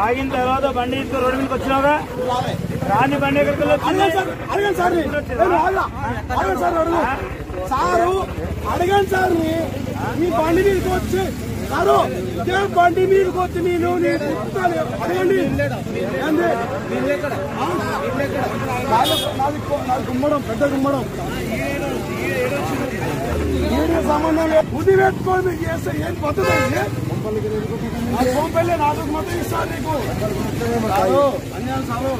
తాగిన తర్వాత బండి తీసుకొని రోడ్డు మీదకి వచ్చినావుగా రాని బండి ఎక్కడికి వెళ్ళి వచ్చింది? అడగండి సార్ అడగండి సార్ అడుగు సారు అడగండి సార్ మీ బండి మీదకి వచ్చి సారు ఇదే బండి మీదకి వచ్చి నేను నేను చెప్తాను. అడగండి ఏంది? ఆ? నాది- నాది కొ- నాది గుమ్మడం పెద్ద గుమ్మడం ఏడు సంబంధం లేదు బుద్ధి పెట్టుకోండి మీకు చేస్తే ఏం పద్ధతి ఇది? నాకు పంపలే నాకు మొత్తం ఇస్తాను నీకు సారు అన్యాయం సారు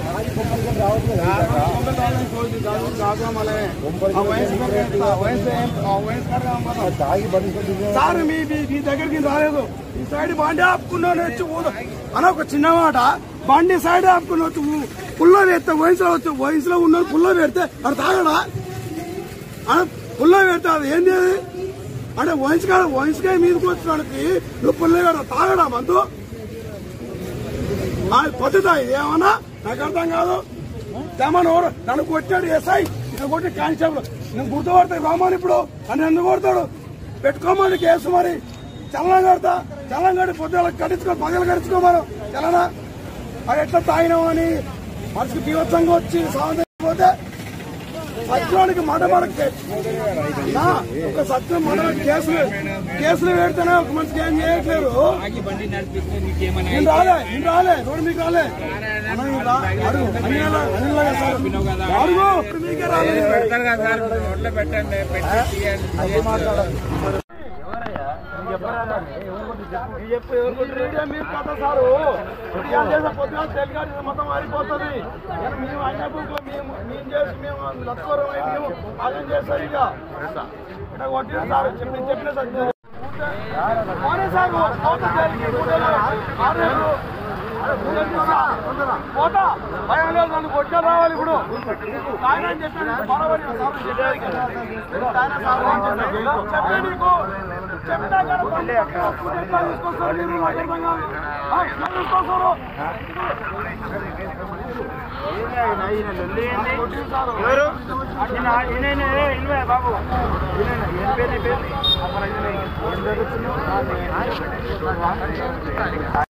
సార్ మీ మీ- మీ దగ్గరికి రాలేదు ఈ సైడ్ బండి ఆపుకున్నాను వచ్చి ఊద- అన్న ఒక చిన్న మాట బండి సైడ్ ఆపుకుని వచ్చి ఊ- పుల్ల పెడితే వయసులో వచ్చి వయసులో ఉన్న పుల్ల పెడితే అది తాగడా అన్న పుల్ల పెడితే అది ఏంది అది? అంటే వయసుకాడ వయసుకాయ మీదకి వచ్చినాడికి నువ్వు పుల్ల పెడతా తాగడా మందు ఆ పద్ధతి ఇది ఏమన్నా నాకు అర్థం కాదు తెమ్మని ఎవరు నన్ను కొట్టాడు ఎస్ఐ నేను కొట్టి కానిస్టేబుల్ నేను గుర్తుపడతాయి రామాని ఇప్పుడు అని ఎందుకు కొడతాడు పెట్టుకోమని కేసు మరి చలనం కడతా చలనం కట్టి పొద్దున కట్టించుకో పగలు కట్టించుకోమను చలనా అది ఎట్లా తాగినావు అని మనసుకు బీభత్సంగా వచ్చి సాగు పోతే సత్యానికి మాట మనకి నా ఒక సత్యం మన కేసులు కేసులు పెడితేనే ఒక మనిషికి ఏం చేయట్లేదు నేను రాలే నేను రాలే రోడ్డు మీకు రాలే అన్న, నేను రా- అడుగు అనిల్ అనిల్ లాగా సార్. అడుగు ఇప్పుడు మీకే రాలే మీడియా మీరు కదా సారు ఇప్పుడు ఏం చేసే పొద్దున తెలుగు మొత్తం మారిపోతుంది కానీ మేము అయిన బుక్ మేము మేము చేసి మేము లక్కోరం అయి మేము అదేం చేస్తారు ఇక ఇక్కడ కొట్టిన సార్ చెప్పిన చెప్పిన సార్ అవునే సార్ పోతా జైలుకి, మూడేళ్ళు. ఆరేళ్ళు. అరే, మూడేళ్ళు తీసా. పోతా భయం లేదు నన్ను కొట్టే రావాలి ఇప్పుడు ఆయన అని చెప్పాను బరాబరి సార్ చెప్పాను. ఆయన సార్ అని చెప్పాను. చెప్పే నీకు చెప్పినా కానీ బండి ఎట్లా తీసుకొస్తారు మీరు నాకు అర్థం కాదు. ఆ, ఎట్లా తీసుకొస్తారు ఎవరు ఈయన ఈయన ఈయన ఈయనవే బాబు ఈయన ఏం పేరు నీ పేరు ఏం జరుగుతుందో